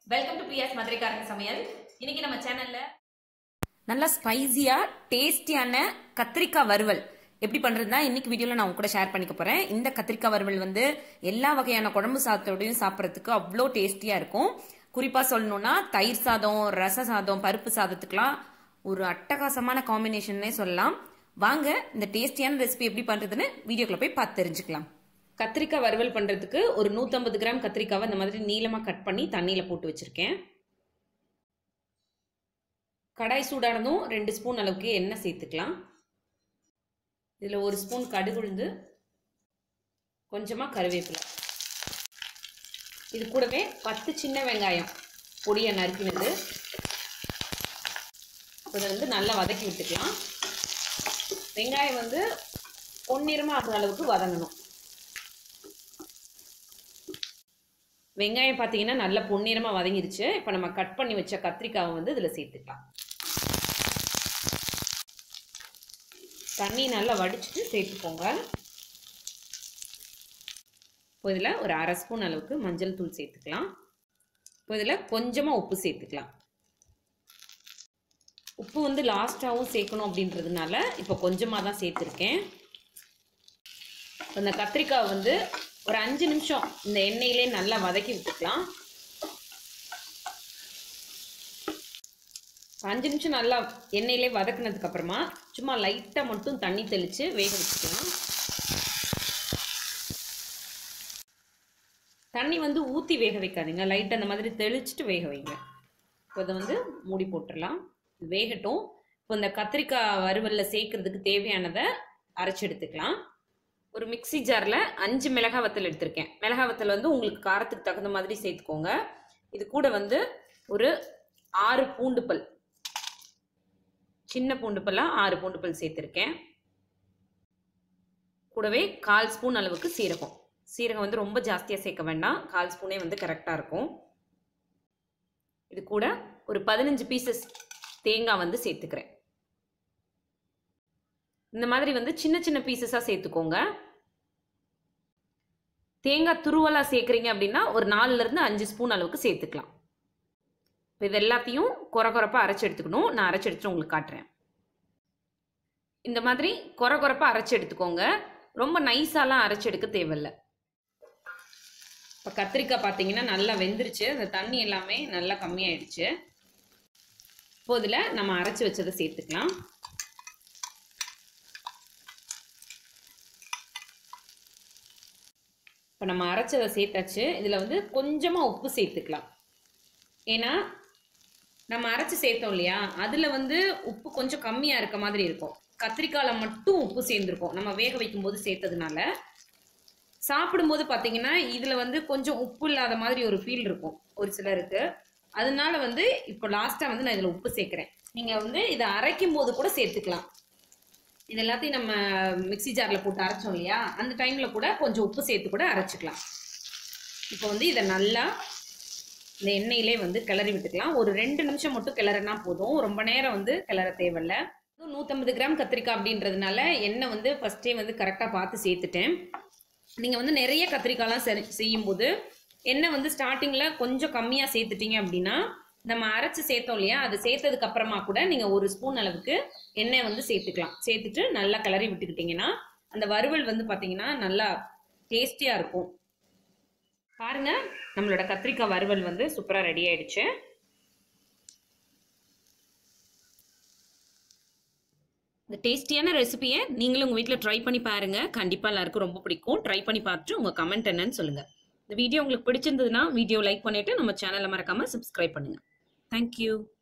welcome to பிரியாஸ் மதுரைக்காரங்க சமையல் இன்னைக்கு நம்ம சேனல்ல நல்லா ஸ்பைசியா டேஸ்டியான கத்திரிக்காய் வறுவல் எப்படி பண்றதுனா இன்னைக்கு வீடியோல நான் உங்க கூட ஷேர் பண்ணிக்க போறேன் இந்த கத்திரிக்காய் வறுவல் வந்து எல்லா வகையான குழம்பு சாதத்தோடையும் சாப்பிட்றதுக்கு அவ்வளோ டேஸ்டியா இருக்கும் குறிப்பா சொல்லணும்னா தயிர் சாதம் ரச சாதம் பருப்பு சாதத்துக்குலாம் ஒரு அட்டகாசமான காம்பினேஷன்னே சொல்லலாம் வாங்க இந்த டேஸ்டியான ரெசிபி எப்படி பண்றதுன்னு வீடியோக்குள்ள போய் பார்த்து தெரிஞ்சுக்கலாம் கத்திரிக்காய் வறுவல் பண்றதுக்கு ஒரு 150 கிராம் கத்திரிக்காவை இந்த மாதிரி நீளமா கட் பண்ணி தண்ணியில போட்டு வச்சிருக்கேன் கடாய் சூடானதும் ரெண்டு ஸ்பூன் அளவுக்கு எண்ணெய் சேர்த்துக்கலாம் இதில் ஒரு ஸ்பூன் கடுகு உளுந்து கொஞ்சமாக கருவேப்பிலை இது கூடவே பத்து சின்ன வெங்காயம் பொடியை நறுக்கினது இதை வந்து நல்லா வதக்கி விட்டுக்கலாம் வெங்காயம் வந்து பொன்னிறமாக ஆகிற அளவுக்கு வதங்கணும் வெங்காயம் பார்த்தீங்கன்னா நல்லா பொன்னிறமாக வதங்கிருச்சு இப்போ நம்ம கட் பண்ணி வச்ச கத்திரிக்காவை வந்து இதில் சேர்த்துக்கலாம் தண்ணி நல்லா வடிச்சிட்டு சேர்த்துக்கோங்க இப்போ இதில் ஒரு அரை ஸ்பூன் அளவுக்கு மஞ்சள் தூள் சேர்த்துக்கலாம் இப்போ இதில் கொஞ்சமாக உப்பு சேர்த்துக்கலாம் உப்பு வந்து லாஸ்ட்டாகவும் சேர்க்கணும் அப்படின்றதுனால இப்போ கொஞ்சமாக தான் சேர்த்துருக்கேன் இந்த கத்திரிக்காய் வந்து ஒரு அஞ்சு நிமிஷம் இந்த எண்ணெயிலே நல்லா வதக்கி விட்டுக்கலாம் அஞ்சு நிமிஷம் நல்லா எண்ணெயிலே வதக்குனதுக்கு அப்புறமா சும்மா லைட்டாக மட்டும் தண்ணி தெளித்து வேக வச்சுக்கலாம் தண்ணி வந்து ஊற்றி வேக வைக்காதீங்க லைட்டாக அந்த மாதிரி தெளிச்சுட்டு வேக வைங்க இப்போ இதை வந்து மூடி போட்டுடலாம் இது வேகட்டும் இப்போ இந்த கத்திரிக்காய் வறுவலில் சேர்க்கறதுக்கு தேவையானதை அரைச்சி எடுத்துக்கலாம் ஒரு மிக்சி ஜாரில் அஞ்சு மிளகா வத்தல் எடுத்திருக்கேன் மிளகா வத்தல் வந்து உங்களுக்கு காரத்துக்கு தகுந்த மாதிரி சேர்த்துக்கோங்க இது கூட வந்து ஒரு ஆறு பூண்டு பல் சின்ன பூண்டு பல்லாக ஆறு பூண்டு பல் சேர்த்துருக்கேன் கூடவே கால் ஸ்பூன் அளவுக்கு சீரகம் சீரகம் வந்து ரொம்ப ஜாஸ்தியாக சேர்க்க வேண்டாம் கால் ஸ்பூனே வந்து கரெக்டாக இருக்கும் இது கூட ஒரு பதினஞ்சு பீசஸ் தேங்காய் வந்து சேர்த்துக்கிறேன் இந்த மாதிரி வந்து சின்ன சின்ன பீசஸாக சேர்த்துக்கோங்க தேங்காய் துருவலாக சேர்க்குறீங்க அப்படின்னா ஒரு நாலுலேருந்து அஞ்சு ஸ்பூன் அளவுக்கு சேர்த்துக்கலாம் இப்போ இது எல்லாத்தையும் குறை குறைப்பாக அரைச்சி எடுத்துக்கணும் நான் அரைச்சி எடுத்துட்டு உங்களுக்கு காட்டுறேன் இந்த மாதிரி குறை குறைப்பாக அரைச்சி எடுத்துக்கோங்க ரொம்ப நைஸாலாம் அரைச்சி எடுக்க தேவையில்லை இப்போ கத்திரிக்காய் பார்த்தீங்கன்னா நல்லா வெந்துருச்சு அந்த தண்ணி எல்லாமே நல்லா கம்மியாயிடுச்சு இப்போ இதில் நம்ம அரைச்சி வச்சதை சேர்த்துக்கலாம் இப்போ நம்ம அரைச்சதை சேர்த்தாச்சு இதில் வந்து கொஞ்சமாக உப்பு சேர்த்துக்கலாம் ஏன்னா நம்ம அரைச்சி சேர்த்தோம் இல்லையா அதில் வந்து உப்பு கொஞ்சம் கம்மியாக இருக்க மாதிரி இருக்கும் கத்திரிக்காயில் மட்டும் உப்பு சேர்ந்துருக்கும் நம்ம வேக வைக்கும்போது சேர்த்ததுனால சாப்பிடும்போது பார்த்தீங்கன்னா இதில் வந்து கொஞ்சம் உப்பு இல்லாத மாதிரி ஒரு ஃபீல் இருக்கும் ஒரு சிலருக்கு அதனால வந்து இப்போ லாஸ்ட்டாக வந்து நான் இதில் உப்பு சேர்க்குறேன் நீங்கள் வந்து இதை அரைக்கும் போது கூட சேர்த்துக்கலாம் இது எல்லாத்தையும் நம்ம மிக்சி ஜாரில் போட்டு அரைச்சோம் இல்லையா அந்த டைமில் கூட கொஞ்சம் உப்பு சேர்த்து கூட அரைச்சிக்கலாம் இப்போ வந்து இதை நல்லா இந்த எண்ணெயிலே வந்து கிளறி விட்டுக்கலாம் ஒரு ரெண்டு நிமிஷம் மட்டும் கிளறினா போதும் ரொம்ப நேரம் வந்து கிளற தேவையில்ல நூற்றம்பது கிராம் கத்திரிக்காய் அப்படின்றதுனால எண்ணெய் வந்து ஃபஸ்ட்டே வந்து கரெக்டாக பார்த்து சேர்த்துட்டேன் நீங்கள் வந்து நிறைய கத்திரிக்காய்லாம் சரி செய்யும்போது எண்ணெய் வந்து ஸ்டார்டிங்கில் கொஞ்சம் கம்மியாக சேர்த்துட்டீங்க அப்படின்னா நம்ம அரைச்சி சேர்த்தோம் இல்லையா அது சேர்த்ததுக்கு அப்புறமா கூட நீங்கள் ஒரு ஸ்பூன் அளவுக்கு எண்ணெய் வந்து சேர்த்துக்கலாம் சேர்த்துட்டு நல்லா கிளறி விட்டுக்கிட்டிங்கன்னா அந்த வறுவல் வந்து பார்த்தீங்கன்னா நல்லா டேஸ்டியாக இருக்கும் பாருங்க நம்மளோட கத்திரிக்காய் வறுவல் வந்து சூப்பராக ரெடி ஆயிடுச்சு இந்த டேஸ்டியான ரெசிபியை நீங்களும் உங்கள் வீட்டில் ட்ரை பண்ணி பாருங்கள் கண்டிப்பாக எல்லாருக்கும் ரொம்ப பிடிக்கும் ட்ரை பண்ணி பார்த்துட்டு உங்கள் கமெண்ட் என்னன்னு சொல்லுங்கள் இந்த வீடியோ உங்களுக்கு பிடிச்சிருந்ததுன்னா வீடியோ லைக் பண்ணிவிட்டு நம்ம சேனலை மறக்காமல் சப்ஸ்கிரைப் பண்ணுங்கள் தேங்க்யூ